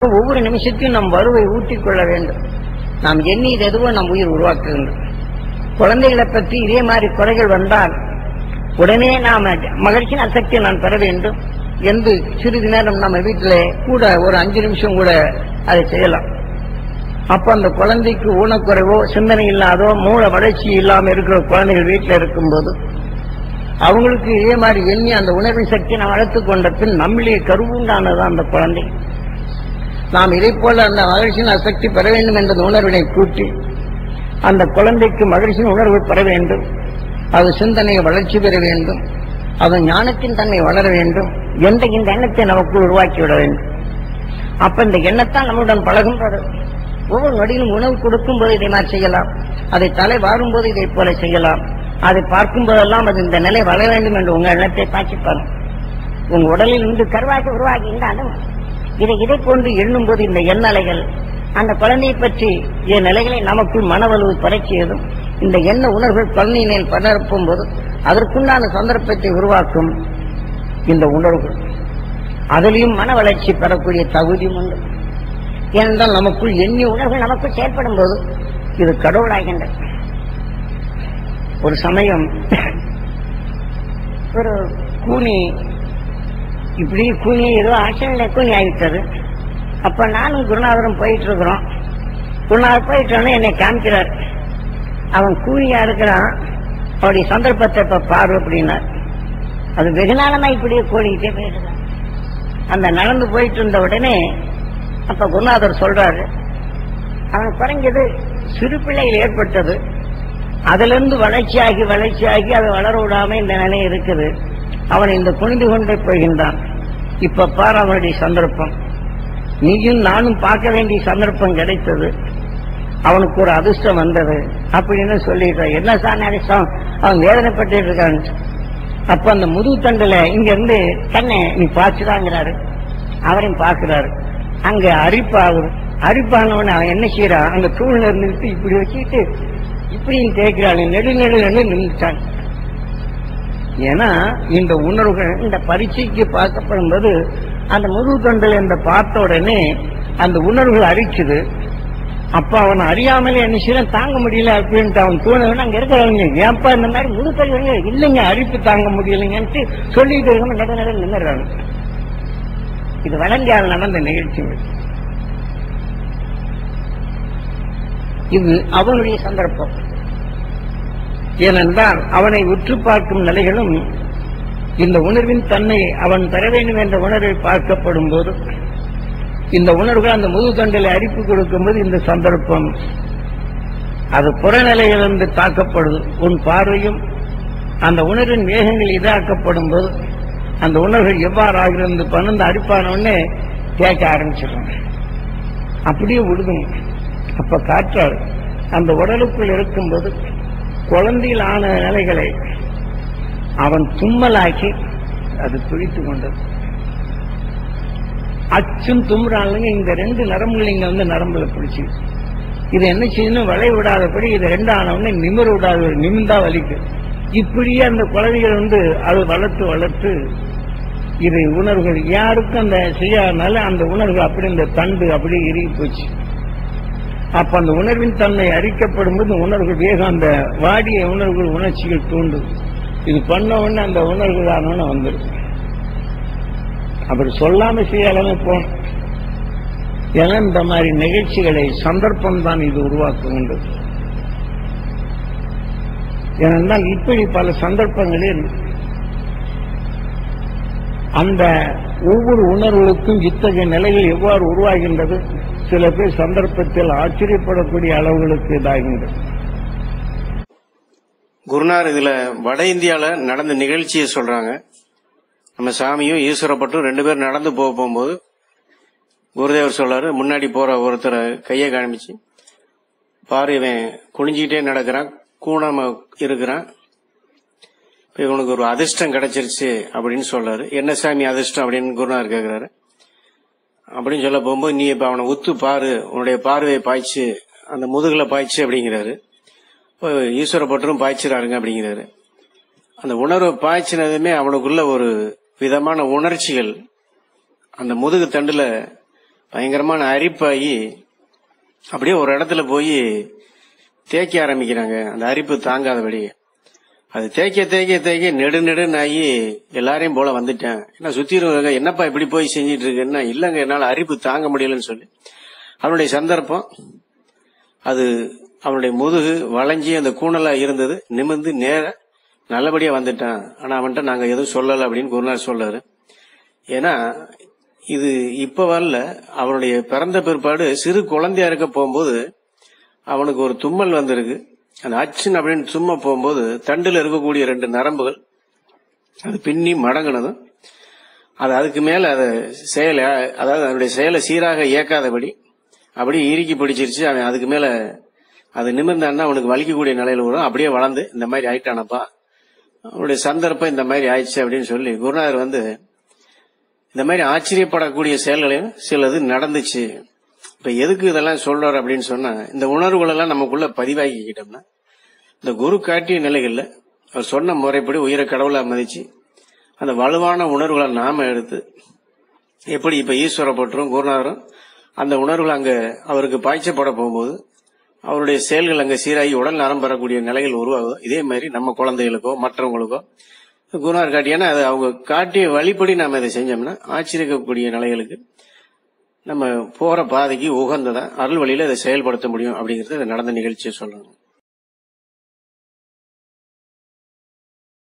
ஒவ்வொரு நிமிஷத்தையும் நம் வருவை ஊட்டிக் கொள்ள வேண்டும் நாம் எண்ணியது எதுவோ நம் உயிர் உருவாக்குகின்றோம் குழந்தைகளை பற்றி இதே மாதிரி குறைகள் வந்தால் உடனே நாம மகிழ்ச்சியின் அசக்தியை நான் பெற வேண்டும் என்று சிறிது நேரம் நம்ம வீட்டில் கூட ஒரு அஞ்சு நிமிஷம் கூட அதை செய்யலாம் அப்ப அந்த குழந்தைக்கு ஊனக்குறைவோ சிந்தனை இல்லாதோ மூல வளர்ச்சி இல்லாம இருக்கிற குழந்தைகள் வீட்டில் இருக்கும்போது அவங்களுக்கு இதே மாதிரி எண்ணி அந்த உணர்வின் சக்தியை நாம் வளர்த்துக் கொண்ட பின் நம்மளே கருவுண்டானது அந்த குழந்தை நாம் இதை போல அந்த மகிழ்ச்சியின் அசக்தி பெற வேண்டும் என்ற உணர்வினை கூட்டி அந்த குழந்தைக்கு மகிழ்ச்சியின் உணர்வு பெற வேண்டும் அது சிந்தனையை வளர்ச்சி பெற வேண்டும் அது ஞானத்தின் தன்மை வளர வேண்டும் என்ற இந்த எண்ணத்தை நமக்கு உருவாக்கி விட வேண்டும் அப்ப இந்த எண்ணத்தான் நம்முடன் பழகும்போது ஒவ்வொரு நொடியிலும் உணவு கொடுக்கும் போது இதை மாதிரி செய்யலாம் அதை தலை வாரும் போது இதை போல செய்யலாம் அதை பார்க்கும் போதெல்லாம் அது இந்த நிலை வளர வேண்டும் என்று உங்க எண்ணத்தை பாய்ச்சி பாருங்க உங்க உடலில் இருந்து கருவாகி உருவாகி இருந்தாலும் இதை இதை கொண்டு எண்ணும் போது இந்த எண்ணலைகள் அந்த குழந்தையை பற்றி என் நிலைகளை நமக்குள் மனவலுவு பரச்சியதும் இந்த எண்ண உணர்வுகள் குழந்தையினில் படர்ப்பும் போது அதற்குண்டான சந்தர்ப்பத்தை உருவாக்கும் இந்த உணர்வுகள் அதிலையும் மன வளர்ச்சி பெறக்கூடிய தகுதியும் உண்டு ஏனென்றால் நமக்குள் எண்ணி உணர்வுகள் நமக்குள் செயல்படும் போது இது கடவுளாகின்றது ஒரு சமயம் ஒரு கூனி இப்படி கூனி ஏதோ ஆக்சிடென்ட்ல கூனி ஆகிவிட்டது அப்ப நானும் குருநாதரும் போயிட்டு இருக்கிறோம் குருநாதர் போயிட்டு என்னை காமிக்கிறார் அவன் கூனியா இருக்கிறான் அவருடைய சந்தர்ப்பத்தை இப்ப பாரு அப்படின்னார் அது வெகு நாளமா இப்படியே கோடிக்கிட்டே போயிட்டு அந்த நடந்து போயிட்டு இருந்த உடனே அப்ப குருநாதர் சொல்றாரு அவன் குறைஞ்சது சிறு பிள்ளையில் ஏற்பட்டது அதுல இருந்து வளர்ச்சியாகி வளர்ச்சியாகி அதை வளர விடாம இந்த நிலை இருக்குது அவன் இந்த குனிந்து கொண்டே போகின்றான் இப்ப பார் அவனுடைய சந்தர்ப்பம் நீயும் நானும் பார்க்க வேண்டிய சந்தர்ப்பம் கிடைத்தது அவனுக்கு ஒரு அதிர்ஷ்டம் வந்தது அப்படின்னு சொல்லிடுறான் என்ன சாமி அதிர்ஷ்டம் அவன் வேதனைப்பட்டு இருக்கான் அப்ப அந்த முதுகு தண்டுல இங்க இருந்து கண்ணை நீ பாய்ச்சுதாங்கிறாரு அவரையும் பார்க்கிறாரு அங்க அரிப்பாகுது அரிப்பானவன் அவன் என்ன செய்யறான் அங்க தூண்ல இருந்துட்டு இப்படி வச்சுக்கிட்டு இப்படியும் தேய்க்கிறான் நெடு நெடு நெடு நின்றுட்டான் ஏன்னா இந்த உணர்வுகள் இந்த பரீட்சைக்கு பார்க்கப்படும் போது அந்த முதுகு தண்டில் இந்த பார்த்த உடனே அந்த உணர்வுகள் அரிக்குது அப்ப அவன் அறியாமலே என்ன செய்யலாம் தாங்க முடியல அப்படின்ட்டு அவன் தூணவன் அங்க இருக்கிறவங்க ஏன்பா இந்த மாதிரி முதுக்கல்வி இல்லைங்க அரிப்பு தாங்க முடியலைங்கன்ட்டு சொல்லிட்டு இருக்காம நட நட நின்னுறாங்க இது வளர்ந்தியால் நடந்த நிகழ்ச்சி இது அவனுடைய சந்தர்ப்பம் ஏனென்றால் அவனை உற்று பார்க்கும் நிலைகளும் இந்த உணர்வின் தன்மை அவன் பெற வேண்டும் என்ற உணர்வை பார்க்கப்படும் போது இந்த உணர்வுகள் அந்த முதுகண்டலை அரிப்பு கொடுக்கும்போது இந்த சந்தர்ப்பம் அது புறநிலையிலிருந்து தாக்கப்படுது உன் பார்வையும் அந்த உணர்வின் வேகங்கள் இதாக்கப்படும் போது அந்த உணர்வுகள் எவ்வாறு ஆகிறது பன்னெண்டு அரிப்பானவுடனே கேட்க ஆரம்பிச்சிடுறாங்க அப்படியே விடுதுங்க அப்ப காற்றாள் அந்த உடலுக்குள் இருக்கும்போது குழந்தையில் ஆன நிலைகளை அவன் தும்மலாக்கி அது துழித்து கொண்டது அச்சும் தும்புறாளுங்க இந்த ரெண்டு நரம்புகள் இங்க வந்து நரம்புல பிடிச்சி இது என்ன செய்யணும் வளை விடாதபடி இது ரெண்டு ஆனவுடனே நிமிர விடாத நிமிந்தா வலிக்கு இப்படியே அந்த குழந்தைகள் வந்து அது வளர்த்து வளர்த்து இது உணர்வுகள் யாருக்கும் அந்த செய்யாதனால அந்த உணர்வு அப்படி இந்த தண்டு அப்படியே இறுகி போச்சு அப்ப அந்த உணர்வின் தன்மை அறிக்கப்படும் போது உணர்வுகள் வேகம் அந்த வாடிய உணர்வுகள் உணர்ச்சிகள் தூண்டும் இது பண்ண உடனே அந்த உணர்வுகள் ஆனோன்னு வந்துடும் அப்படி சொல்லாம செய்யாம போனோம் ஏன்னா இந்த மாதிரி நிகழ்ச்சிகளை சந்தர்ப்பம் தான் இது உருவாக்குகின்றது ஏனென்றால் இப்படி பல சந்தர்ப்பங்களில் அந்த ஒவ்வொரு உணர்வுகளுக்கும் இத்தகைய நிலைகள் எவ்வாறு உருவாகின்றது சில பேர் சந்தர்ப்பத்தில் ஆச்சரியப்படக்கூடிய அளவுகளுக்கு இதாகின்றது குருநார் இதுல வட இந்தியால நடந்த நிகழ்ச்சியை சொல்றாங்க நம்ம சாமியும் ஈஸ்வரப்பட்டும் ரெண்டு பேரும் நடந்து போக போகும்போது குருதேவர் சொல்றாரு முன்னாடி போற ஒருத்தரை கையை காமிச்சு பாரு இவன் குனிஞ்சிக்கிட்டே நடக்கிறான் கூணாம இருக்கிறான் இப்ப இவனுக்கு ஒரு அதிர்ஷ்டம் கிடைச்சிருச்சு அப்படின்னு சொல்றாரு என்ன சாமி அதிர்ஷ்டம் அப்படின்னு குருநாதர் கேக்குறாரு அப்படின்னு சொல்ல போகும்போது நீ இப்ப அவனை உத்து பாரு உன்னுடைய பார்வையை பாய்ச்சு அந்த முதுகுல பாய்ச்சு அப்படிங்கிறாரு இப்போ ஈஸ்வரப்பட்டரும் பாய்ச்சிறாருங்க அப்படிங்கிறாரு அந்த உணர்வு பாய்ச்சினதுமே அவனுக்குள்ள ஒரு விதமான உணர்ச்சிகள் அந்த முதுகு தண்டுல பயங்கரமான அரிப்பாகி அப்படியே ஒரு இடத்துல போய் தேய்க்க ஆரம்பிக்கிறாங்க அந்த அரிப்பு தாங்காதபடி அது தேய்க்க தேய்க்க தேய்க்க நெடு நெடுன்னு ஆகி எல்லாரையும் போல வந்துட்டேன் என்ன சுத்தி இருக்கவங்க என்னப்பா இப்படி போய் செஞ்சிட்டு இருக்குன்னா இல்லங்க என்னால அரிப்பு தாங்க முடியலன்னு சொல்லி அவனுடைய சந்தர்ப்பம் அது அவனுடைய முதுகு வளைஞ்சி அந்த கூணலா இருந்தது நிமிர்ந்து நேர நல்லபடியா வந்துட்டான் ஆனா அவன்கிட்ட நாங்க எதுவும் சொல்லல அப்படின்னு குருநாதர் சொல்றாரு ஏன்னா இது இப்ப வரல அவனுடைய பிறந்த பிற்பாடு சிறு குழந்தையா இருக்க போகும்போது அவனுக்கு ஒரு தும்மல் வந்திருக்கு அந்த அச்சுன்னு அப்படின்னு சும்மா போகும்போது தண்டுல இருக்கக்கூடிய ரெண்டு நரம்புகள் அது பின்னி மடங்கினதும் அது அதுக்கு மேல அதை செயலை அதாவது அதனுடைய செயலை சீராக இயக்காதபடி அப்படியே இறுக்கி பிடிச்சிருச்சு அவன் அதுக்கு மேல அது நிமிர்ந்தான்னா அவனுக்கு வலிக்கக்கூடிய நிலையில வரும் அப்படியே வளர்ந்து இந்த மாதிரி ஆயிட்டானப்பா அவனுடைய சந்தர்ப்பம் இந்த மாதிரி ஆயிடுச்சு அப்படின்னு சொல்லி குருநாதர் வந்து இந்த மாதிரி ஆச்சரியப்படக்கூடிய செயல்களையும் சிலது நடந்துச்சு இப்ப எதுக்கு இதெல்லாம் சொல்றாரு அப்படின்னு சொன்னா இந்த உணர்வுகள் எல்லாம் நமக்குள்ள பதிவாக்கிக்கிட்டோம்னா இந்த குரு காட்டிய நிலைகள்ல அவர் சொன்ன முறைப்படி உயிரை கடவுளா மதிச்சு அந்த வலுவான உணர்வுகளை நாம எடுத்து எப்படி இப்ப ஈஸ்வரப்பற்றும் குருநாதரும் அந்த உணர்வுகள் அங்க அவருக்கு பாய்ச்சப்பட போகும்போது அவருடைய செயல்கள் அங்க சீராகி உடல் நரம் பெறக்கூடிய நிலைகள் உருவாகுதோ இதே மாதிரி நம்ம குழந்தைகளுக்கோ மற்றவங்களுக்கோ குருநாதர் காட்டி ஏன்னா அது அவங்க காட்டிய வழிப்படி நாம இதை செஞ்சோம்னா ஆச்சரியக்கூடிய நிலைகளுக்கு நம்ம போற பாதைக்கு உகந்ததா அருள் வழியில இதை செயல்படுத்த முடியும் அப்படிங்கறது இது நடந்த நிகழ்ச்சியை சொல்லணும்